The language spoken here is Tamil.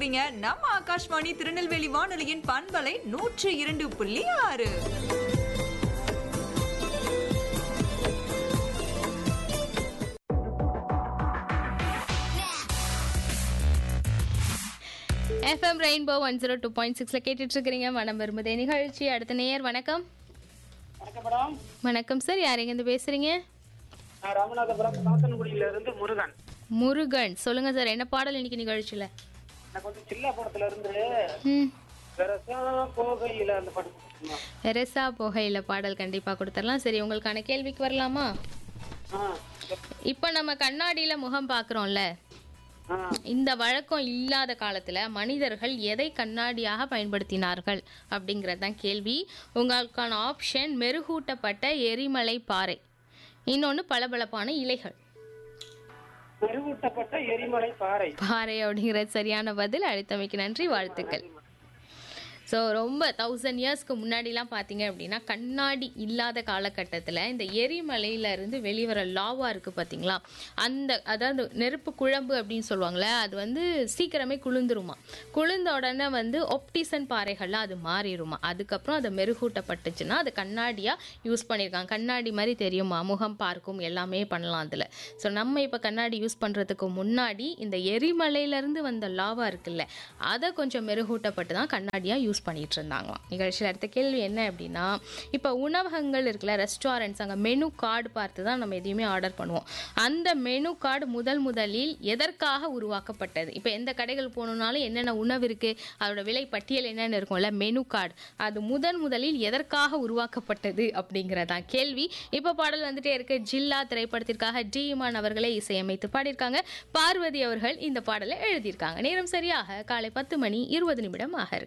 இருக்கிறீங்க நம்ம ஆகாஷ்வாணி திருநெல்வேலி வானொலியின் பண்பலை நூற்று இரண்டு புள்ளி ஆறு FM rainbow one zero two point சிக்ஸ்ல கேட்டுட்டு இருக்கிறீங்க மனம் வரும்போதே நிகழ்ச்சி அடுத்த நேயர் வணக்கம் வணக்கம் மேடம் வணக்கம் சார் யார் எங்கேருந்து பேசுறீங்க நான் ராமநாதபுரம் சாத்தன்குடியில இருந்து முருகன் முருகன் சொல்லுங்க சார் என்ன பாடல் இன்னைக்கு நிகழ்ச்சியில எனக்கு வந்து சில்லா படத்துல இருந்து ம் வெரசா போகையில அந்த பாட்டு கொடுத்துருமா. ரெசா புகையில பாடல் கண்டிப்பா கொடுத்துடலாம் சரி உங்களுக்கான கேள்விக்கு வரலாமா ஆ இப்போ நம்ம கண்ணாடியில முகம் பார்க்குறோம்ல ஆ இந்த வழக்கம் இல்லாத காலத்துல மனிதர்கள் எதை கண்ணாடியாக பயன்படுத்தினார்கள் அப்படிங்கிறது தான் கேள்வி உங்களுக்கான ஆப்ஷன் மெருகூட்டப்பட்ட எரிமலை பாறை இன்னொன்று பளபளப்பான இலைகள் பெருவூட்டப்பட்ட எரிமலை பாறை பாறை அப்படிங்கிறது சரியான பதில் அழைத்தமைக்கு நன்றி வாழ்த்துக்கள் ஸோ ரொம்ப தௌசண்ட் இயர்ஸ்க்கு முன்னாடிலாம் பார்த்தீங்க அப்படின்னா கண்ணாடி இல்லாத காலகட்டத்தில் இந்த எரிமலையில இருந்து வெளிவர லாவா இருக்குது பார்த்தீங்களா அந்த அதாவது நெருப்பு குழம்பு அப்படின்னு சொல்லுவாங்களே அது வந்து சீக்கிரமே குளிந்துருமா குளிர்ந்த உடனே வந்து ஒப்டிசன் பாறைகள்லாம் அது மாறிடுமா அதுக்கப்புறம் அதை மெருகூட்டப்பட்டுச்சுன்னா அது கண்ணாடியாக யூஸ் பண்ணியிருக்காங்க கண்ணாடி மாதிரி தெரியுமா முகம் பார்க்கும் எல்லாமே பண்ணலாம் அதில் ஸோ நம்ம இப்போ கண்ணாடி யூஸ் பண்ணுறதுக்கு முன்னாடி இந்த எரிமலையிலேருந்து வந்த லாவா இருக்குல்ல அதை கொஞ்சம் மெருகூட்டப்பட்டு தான் கண்ணாடியாக யூஸ் பண்ணிட்டு இருந்தாங்களாம் நிகழ்ச்சியில் அடுத்த கேள்வி என்ன அப்படின்னா இப்போ உணவகங்கள் இருக்குல்ல ரெஸ்டாரண்ட்ஸ் அங்கே மெனு கார்டு பார்த்து தான் நம்ம எதையுமே ஆர்டர் பண்ணுவோம் அந்த மெனு கார்டு முதல் முதலில் எதற்காக உருவாக்கப்பட்டது இப்போ எந்த கடைகள் போகணுன்னாலும் என்னென்ன உணவு இருக்குது அதோட விலை பட்டியல் என்னென்ன இருக்கும்ல மெனு கார்டு அது முதன் முதலில் எதற்காக உருவாக்கப்பட்டது அப்படிங்கிறதான் கேள்வி இப்போ பாடல் வந்துட்டே இருக்கு ஜில்லா திரைப்படத்திற்காக டி இமான் அவர்களே இசையமைத்து பாடியிருக்காங்க பார்வதி அவர்கள் இந்த பாடலை எழுதியிருக்காங்க நேரம் சரியாக காலை பத்து மணி இருபது நிமிடம் ஆக இருக்கு